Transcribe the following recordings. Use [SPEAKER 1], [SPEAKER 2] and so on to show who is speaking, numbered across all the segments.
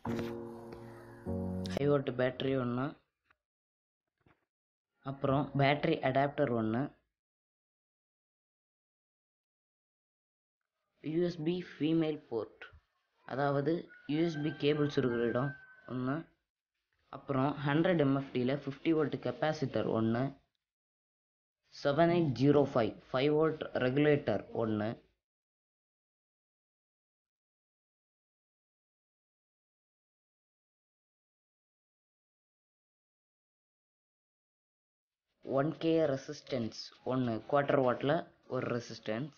[SPEAKER 1] high volt battery ஒன்று அப்புறம் battery adapter ஒன்று யூஎஸ்பி ஃபீமேல் போர்ட் அதாவது யூஎஸ்பி கேபிள்ஸ் இருக்கிற இடம் ஒன்று அப்புறம் ஹண்ட்ரட் எம்எஃப்டியில் ஃபிஃப்டி வோல்ட் கெப்பாசிட்டர் ஒன்று seven eight zero five five volt regulator ஒன்று ஒன் கே ரெசிஸ்டன்ஸ் ஒன்று குவார்ட்டர் வாட்டில் ஒரு ரெசிஸ்டன்ஸ்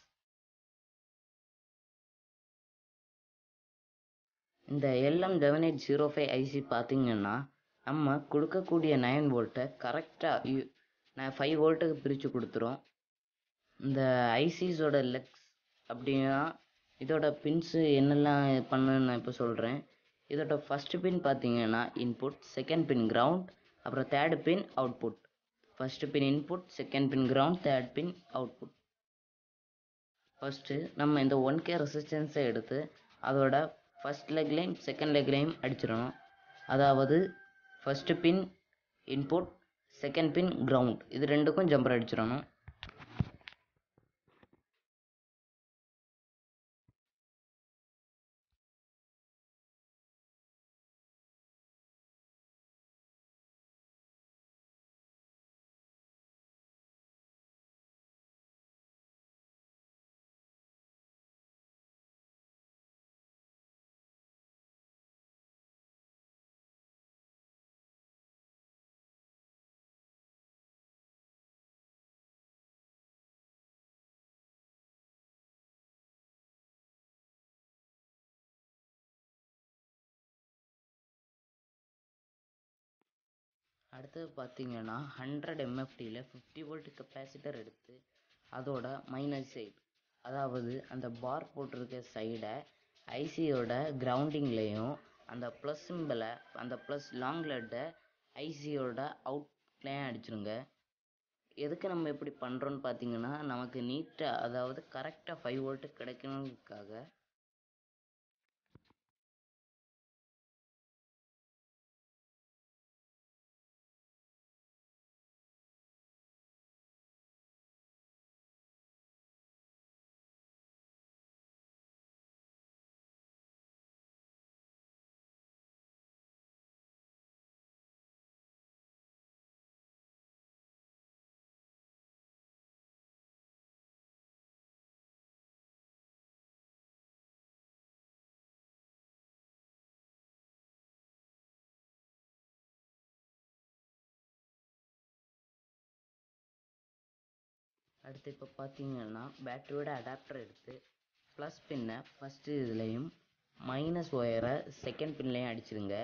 [SPEAKER 1] இந்த LM seven eight zero five IC பார்த்தீங்கன்னா நம்ம கொடுக்கக்கூடிய நைன் வோல்ட்டை கரெக்டாக யூ நான் ஃபைவ் வோல்ட்டுக்கு பிரித்து கொடுத்துரும் இந்த ஐசிஸோட லெக்ஸ் அப்படின்னா இதோட பின்ஸு என்னெல்லாம் பண்ணுன்னு நான் இப்போ சொல்கிறேன் இதோட ஃபஸ்ட்டு பின் பார்த்தீங்கன்னா இன்புட் செகண்ட் பின் கிரவுண்ட் அப்புறம் third pin output first pin input second pin ground third pin output first நம்ம இந்த ஒன் கே ரெசிஸ்டன்ஸை எடுத்து அதோட ஃபஸ்ட் லெக்லையும் செகண்ட் லெக்லையும் அடிச்சிடணும் அதாவது first pin input second pin ground இது ரெண்டுக்கும் ஜம்பர் அடிச்சிடணும் அடுத்தது பார்த்தீங்கன்னா ஹண்ட்ரட் எம்எஃப்டியில் ஃபிஃப்டி வோல்ட் கெப்பாசிட்டர் எடுத்து அதோட மைனஸ் சைடு அதாவது அந்த பார் போட்டிருக்க சைடை ஐசியோட கிரவுண்டிங்லேயும் அந்த ப்ளஸ் சிம்பிளை அந்த ப்ளஸ் லாங் லெட்டை ஐசியோட அவுட்லேயும் அடிச்சிருங்க எதுக்கு நம்ம இப்படி பண்ணுறோன்னு பார்த்தீங்கன்னா நமக்கு நீட்டாக அதாவது கரெக்டாக ஃபைவ் வோல்ட்டு கிடைக்கணுங்கிறதுக்காக அடுத்து இப்போ பார்த்தீங்கன்னா பேட்டரியோட அடாப்டர் எடுத்து ப்ளஸ் பின்னை ஃபஸ்ட்டு இதுலேயும் மைனஸ் ஒயரை செகண்ட் பின்லேயும் அடிச்சிருங்க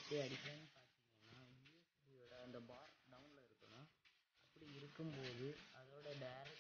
[SPEAKER 1] எப்படி அடிப்பேன்னு பார்த்தீங்கன்னா யூஎஸ்பியோட அந்த பார் டவுனில் இருக்கணும் அப்படி இருக்கும்போது அதோட டைரக்ட்